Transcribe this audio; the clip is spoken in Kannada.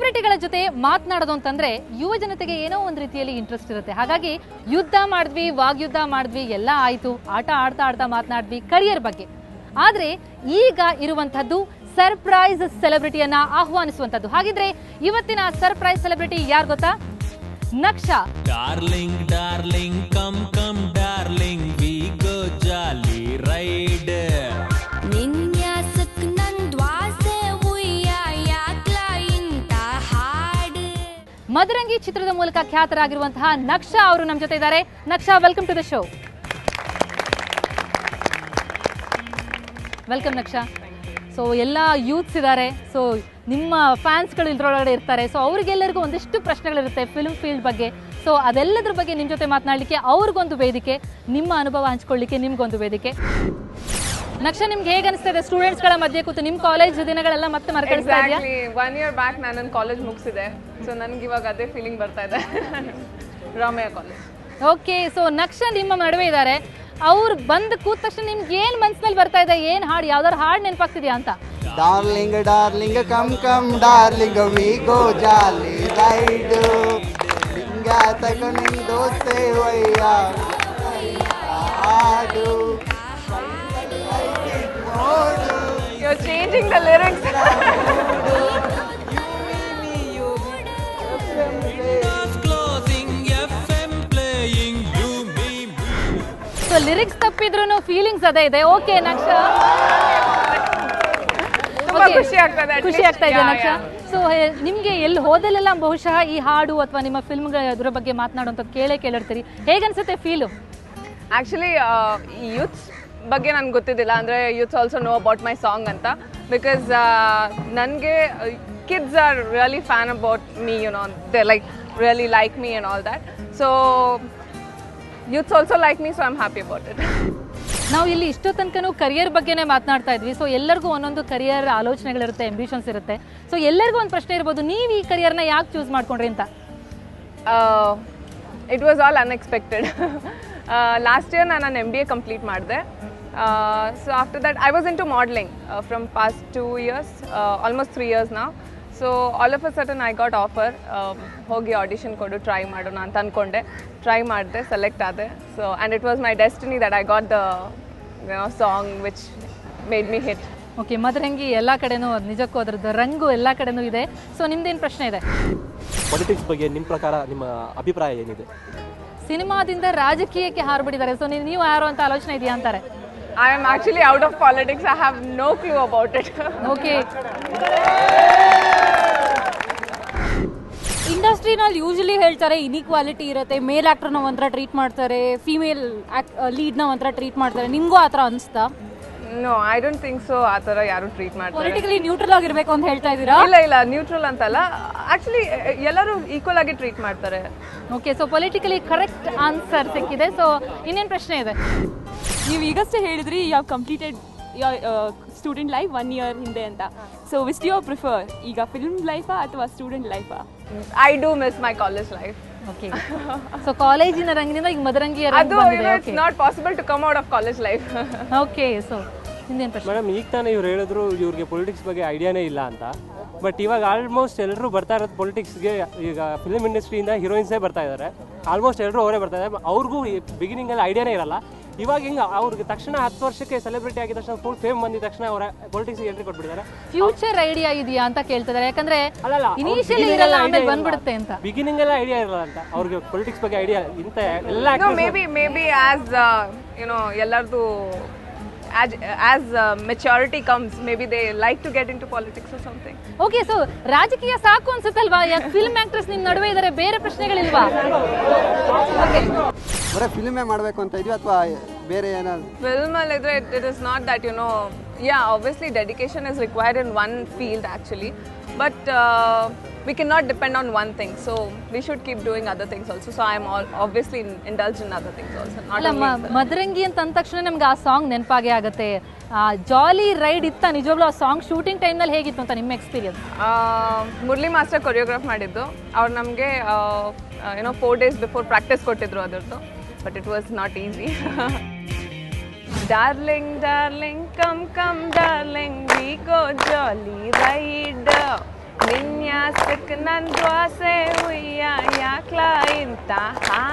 ಸೆಲೆಬ್ರಿಟಿಗಳ ಜೊತೆ ಮಾತನಾಡೋದು ಅಂತಂದ್ರೆ ಯುವ ಜನತೆಗೆ ಏನೋ ಒಂದು ರೀತಿಯಲ್ಲಿ ಇಂಟ್ರೆಸ್ಟ್ ಇರುತ್ತೆ ಹಾಗಾಗಿ ಯುದ್ಧ ಮಾಡಿದ್ವಿ ವಾಗ್ಯುದ್ಧ ಮಾಡಿದ್ವಿ ಎಲ್ಲ ಆಯ್ತು ಆಟ ಆಡ್ತಾ ಆಡ್ತಾ ಮಾತನಾಡಿದ್ವಿ ಕರಿಯರ್ ಬಗ್ಗೆ ಆದ್ರೆ ಈಗ ಇರುವಂತಹದ್ದು ಸರ್ಪ್ರೈಸ್ ಸೆಲೆಬ್ರಿಟಿಯನ್ನ ಆಹ್ವಾನಿಸುವಂತದ್ದು ಹಾಗಿದ್ರೆ ಇವತ್ತಿನ ಸರ್ಪ್ರೈಸ್ ಸೆಲೆಬ್ರಿಟಿ ಯಾರು ಗೊತ್ತಾ ನಕ್ಷಾ Darling, darling, come, come, darling, we go jolly ride. ವಿನ್ಯಾಸಕ್ ನನ್ ದ್ವಾಸೆ ಉಯ್ಯ ಯಾಕ್ಲ ಇಂತ ಹಾಡು ಮದರಂಗಿ ಚಿತ್ರದ ಮೂಲಕ ಖ್ಯಾತರಾಗಿರುವಂತಹ ನಕ್ಷಾ ಅವರು ನಮ್ಮ ಜೊತೆ ಇದ್ದಾರೆ Naksha welcome to the show welcome Naksha so ಎಲ್ಲ ಯೂತ್ಸ್ ಇದ್ದಾರೆ ಸೊ ನಿಮ್ಮ ಫ್ಯಾನ್ಸ್ಗಳು ಇದ್ರೊಳಗಡೆ ಇರ್ತಾರೆ ಸೊ ಅವ್ರಿಗೆಲ್ಲರಿಗೂ ಒಂದಿಷ್ಟು ಪ್ರಶ್ನೆಗಳಿರುತ್ತೆ ಫಿಲ್ಮ್ ಫೀಲ್ಡ್ ಬಗ್ಗೆ ಸೊ ಅದೆಲ್ಲದ್ರ ಬಗ್ಗೆ ನಿಮ್ಮ ಜೊತೆ ಮಾತನಾಡಲಿಕ್ಕೆ ಅವ್ರಿಗೊಂದು ವೇದಿಕೆ ನಿಮ್ಮ ಅನುಭವ ಹಂಚ್ಕೊಳ್ಳಿಕ್ಕೆ ನಿಮ್ಗೊಂದು ವೇದಿಕೆ ನಕ್ಷಾ ನಿಮ್ಗೆ ಹೇಗೆ ಅನಿಸ್ತಾ ಸ್ಟೂಡೆಂಟ್ಸ್ಗಳ ಮಧ್ಯೆ ಕೂತು ನಿಮ್ಮ ಕಾಲೇಜ್ ದಿನಗಳೆಲ್ಲ ಮತ್ತೆ ಮರ್ಕಳಿಸ್ತಾ ಇದೆಯಾ ಎಕ್ಸಾಕ್ಟ್ಲಿ ಒನ್ ಇಯರ್ ಬ್ಯಾಕ್ ನಾನು ನನ್ನ ಕಾಲೇಜ್ ಮುಗಿಸಿದೆ ಸೊ ನನಗೆ ಇವಾಗ ಅದೇ ಫೀಲಿಂಗ್ ಬರ್ತಾ ಇದೆ Ramaiah college okay so Naksha ನಿಮ್ಮ ನಡುವೆ ಇದ್ದಾರೆ ಅವ್ರು ಬಂದು ಕೂತ ತಕ್ಷಣ ನಿಮ್ಗೆ ಏನ್ ಮನ್ಸಿನಲ್ಲಿ ಬರ್ತಾ ಇದೆ ಏನ್ ಹಾಡು ಯಾವ್ದಾದ್ರು ಹಾಡು ನೆನಪಾಗ್ತಿದ್ಯಾ ಅಂತ darling darling come come darling we go jolly ride ಲಿಂಗ ತಗೋ ನಿನ್ ದೋಸ್ತೆ ವಯ್ಯ ಆಡು you are changing the lyrics Windows closing, FM playing, you me, me. So lyrics ತಪ್ಪಿದ್ರು ಫೀಲಿಂಗ್ಸ್ ಅದೇ ಇದೆ ಓಕೆ ನಕ್ಷ ತುಂಬಾ Okay. ಖುಷಿ ಆಗ್ತದೆ at ಖುಷಿ least. ಆಗ್ತಾ ಇದೆ Yeah, ನಕ್ಷ yeah. ಸೊ ನಿಮ್ಗೆ ಎಲ್ಲಿ ಹೋದಲ್ಲೆಲ್ಲ ಬಹುಶಃ ಈ ಹಾಡು ಅಥವಾ ನಿಮ್ಮ ಫಿಲ್ಮ್ಗಳ ಅದ್ರ ಬಗ್ಗೆ ಮಾತನಾಡುವಂಥದ್ದು ಕೇಳೇ ಕೇಳಿರ್ತೀರಿ ಹೇಗನ್ಸುತ್ತೆ ಫೀಲು ಆ್ಯಕ್ಚುಲಿ ಯೂತ್ಸ್ ಬಗ್ಗೆ ನನಗೆ ಗೊತ್ತಿದ್ದಿಲ್ಲ ಅಂದರೆ youths also know about my song ಅಂತ ಬಿಕಾಸ್ ನನಗೆ kids are really fan about me you know they like really like me and all that so youths also like me so I am happy about it ನಾವು ಇಲ್ಲಿ ಇಷ್ಟೋ ತನಕನೂ ಕರಿಯರ್ ಬಗ್ಗೆನೇ ಮಾತನಾಡ್ತಾ ಇದ್ವಿ ಸೊ ಎಲ್ಲರಿಗೂ ಒಂದೊಂದು ಕರಿಯರ್ ಆಲೋಚನೆಗಳಿರುತ್ತೆ ಅಂಬಿಷನ್ಸ್ ಇರುತ್ತೆ ಸೊ ಎಲ್ಲರಿಗೂ ಒಂದು ಪ್ರಶ್ನೆ ಇರ್ಬೋದು ನೀವು ಈ ಕರಿಯರ್ನ ಯಾಕೆ ಚೂಸ್ ಮಾಡ್ಕೊಂಡ್ರಿ ಅಂತ it was all unexpected last year ನಾನು ನನ್ನ ಎಮ್ ಬಿ ಎ ಕಂಪ್ಲೀಟ್ ಮಾಡಿದೆ so after that I was into modelling from past two years almost three years ನಾವು so all of a sudden I got offer ಹೋಗಿ ಆಡಿಷನ್ ಕೊಡು ಟ್ರೈ ಮಾಡೋಣ ಅಂತ ಅಂದ್ಕೊಂಡೆ ಟ್ರೈ ಮಾಡಿದೆ ಸೆಲೆಕ್ಟ್ ಆದೆ so and it was my destiny that I got the song which made me hit okay Madarangi ಎಲ್ಲ ಕಡೆನೂ ಅದ್ ನಿಜಕ್ಕೂ ಅದ್ರದ್ದು ರಂಗು ಎಲ್ಲ ಕಡೆನೂ ಇದೆ ಸೊ ನಿಮ್ದೇನು ಪ್ರಶ್ನೆ ಇದೆ ಪೊಲಿಟಿಕ್ಸ್ ಬಗ್ಗೆ ನಿಮ್ಮ ಪ್ರಕಾರ ನಿಮ್ಮ ಅಭಿಪ್ರಾಯ ಏನಿದೆ ಸಿನಿಮಾದಿಂದ ರಾಜಕೀಯಕ್ಕೆ ಹಾರ್ಬಿಟ್ಟಿದ್ದಾರೆ ಸೊ ನೀವು ನೀವು ಯಾರು ಅಂತ ಆಲೋಚನೆ ಇದೆಯಾ ಅಂತಾರೆ I am actually out of politics I have no clue about it okay ಇಂಡಸ್ಟ್ರಿನಲ್ಲಿ ಯೂಶಲಿ ಹೇಳ್ತಾರೆ ಇನಿಕ್ವಾಲಿಟಿ ಇರುತ್ತೆ ಮೇಲ್ ಆಕ್ಟರ್ನ ಒಂಥರ ಟ್ರೀಟ್ ಮಾಡ್ತಾರೆ ಫಿಮೇಲ್ ಲೀಡ್ನ ಒಂಥರ ಟ್ರೀಟ್ ಮಾಡ್ತಾರೆ ನಿಮಗೂ ಆ ಥರ ಅನಿಸ್ತಾ no I don't think so ಆ ಥರ ಯಾರು ಟ್ರೀಟ್ ಮಾಡ್ತಾರೆ ಪೊಲಿಟಿಕಲಿ ನ್ಯೂಟ್ರಲ್ ಆಗಿರ್ಬೇಕು ಅಂತ ಹೇಳ್ತಾ ಇದ್ದೀರಾ ಇಲ್ಲ ಇಲ್ಲ ನ್ಯೂಟ್ರಲ್ ಅಂತಲ್ಲ ಆಕ್ಚುಲಿ ಎಲ್ಲರೂ ಈಕ್ವಲ್ ಆಗಿ ಟ್ರೀಟ್ ಮಾಡ್ತಾರೆ okay so politically correct answer ಸಿಕ್ಕಿದೆ ಸೊ ಇನ್ನೇನು ಪ್ರಶ್ನೆ ಇದೆ ನೀವು ಈಗಷ್ಟೇ ಹೇಳಿದ್ರಿ you have completed student life one year ಹಿಂದೆ ಅಂತ ಸೊ ವಿಸ್ಟ್ ಯು ಪ್ರಿಫರ್ ಈಗ ಫಿಲ್ಮ್ ಲೈಫಾ ಅಥವಾ ಸ್ಟೂಡೆಂಟ್ ಲೈಫಾ I do miss my college life okay so ಕಾಲೇಜಿನ ರಂಗಿನಿಂದ ಈಗ ಮದರಂಗಿಯ ರಂಗ್ ಅದು ಬಂದಿದೆ it's not possible to come out of college life okay so ಇನ್ನೇನು ಪ್ರಶ್ನೆ ಮೇಡಮ್ ಈಗ ತಾನೇ ಇವ್ರು ಹೇಳಿದ್ರು ಇವ್ರಿಗೆ ಪೊಲಿಟಿಕ್ಸ್ ಬಗ್ಗೆ ಐಡಿಯಾನೇ ಇಲ್ಲ ಅಂತ ಬಟ್ ಇವಾಗ ಆಲ್ಮೋಸ್ಟ್ ಎಲ್ಲರೂ ಬರ್ತಾ ಇರೋದು ಪೊಲಿಟಿಕ್ಸ್ಗೆ ಈಗ ಫಿಲ್ಮ್ ಇಂಡಸ್ಟ್ರಿಯಿಂದ ಹೀರೋಯಿನ್ಸೇ ಬರ್ತಾ ಇದ್ದಾರೆ ಆಲ್ಮೋಸ್ಟ್ ಎಲ್ಲರೂ ಅವರೇ ಬರ್ತಾ ಇದ್ದಾರೆ ಅವ್ರಿಗೂ ಬಿಗಿನಿಂಗಲ್ಲಿ ಐಡಿಯಾನೇ ಇರಲ್ಲ ಇವಾಗ ಹಿಂಗೆ ಅವ್ರಿಗೆ ತಕ್ಷಣ ಹತ್ತು ವರ್ಷಕ್ಕೆ ಸೆಲೆಬ್ರಿಟಿ ಆಗಿದ ತಕ್ಷಣ ಫುಲ್ ಫೇಮ್ ಬಂದಿದ ತಕ್ಷಣ ಅವರ ಪೊಲಿಟಿಕ್ಸ್ಗೆ ಎಂಟ್ರಿ ಕೊಟ್ಬಿಟ್ಟಿದ್ದಾರೆ ಫ್ಯೂಚರ್ ಐಡಿಯಾ ಇದೆಯಾ ಅಂತ ಕೇಳ್ತಿದ್ದಾರೆ ಯಾಕಂದ್ರೆ ಅಲ್ಲಲ್ಲ ಇನಿಷಿಯಲಿ ಇರಲ್ಲ ಆಮೇಲೆ ಬಂದ್ಬಿಡುತ್ತೆ ಅಂತ ಬಿಗಿನಿಂಗ್ ಎಲ್ಲ ಐಡಿಯಾ ಇರಲ್ಲ ಅಂತ ಅವ್ರಿಗೆ ಪೊಲಿಟಿಕ್ಸ್ ಬಗ್ಗೆ ಐಡಿಯಾ ಇಂಥ ಎಲ್ಲ no actors- maybe maybe as you know ಎಲ್ಲರದು as maturity comes maybe they like to get into politics something okay so ರಾಜಕೀಯ ಸಾಕು ಅನ್ಸುತ್ತಲ್ವಾ ಯಾಕೆ ಫಿಲ್ಮ್ ಆಕ್ಟ್ರೆಸ್ ನಿಮ್ ನಡುವೆ ಇದಾರೆ ಬೇರೆ ಪ್ರಶ್ನೆಗಳಿಲ್ವಾ ಬರೀ ಫಿಲ್ಮೇ ಮಾಡಬೇಕು ಅಂತ ಇದೆಯಾ ಅಥವಾ ಬೇರೆ ಏನಾದ್ರು film ಅಲ್ಲಿ ಇದ್ರೆ it is not that you know yeah obviously dedication is required in one field actually but we can not depend on one thing so we should keep doing other things also so I am all obviously indulge in other things also ಅಲ್ಲ ನಾಟ್ ಮ- ಮದರಂಗಿ ಅಂತ ಅಂದ ತಕ್ಷಣ ನಮ್ಗೆ ಆ ಸಾಂಗ್ ನೆನಪಾಗೆ ಆಗುತ್ತೆ ಜಾಲಿ ರೈಡ್ ಇತ್ತ ನಿಜವಾಗ್ಲೂ ಆ ಸಾಂಗ್ ಶೂಟಿಂಗ್ ಟೈಮ್ನಲ್ಲಿ ಹೇಗಿತ್ತು ಅಂತ ನಿಮ್ಮ ಎಕ್ಸ್ಪೀರಿಯನ್ಸ್ ಮುರಳಿ ಮಾಸ್ಟರ್ ಕೊರಿಯೋಗ್ರಾಫ್ ಮಾಡಿದ್ದು ಅವ್ರು ನಮಗೆ ಏನೋ ಫೋರ್ ಡೇಸ್ ಬಿಫೋರ್ ಪ್ರಾಕ್ಟೀಸ್ ಕೊಟ್ಟಿದ್ರು ಅದರದ್ದು but it was not easy darling darling come come darling we go jolly ride ವಿನ್ಯಾಸಕ್ಕೆ ನಂದು ಆಸೆ ಉಯ್ಯ ಯಾಕ್ಲ ಇಂತ ಹಾಡು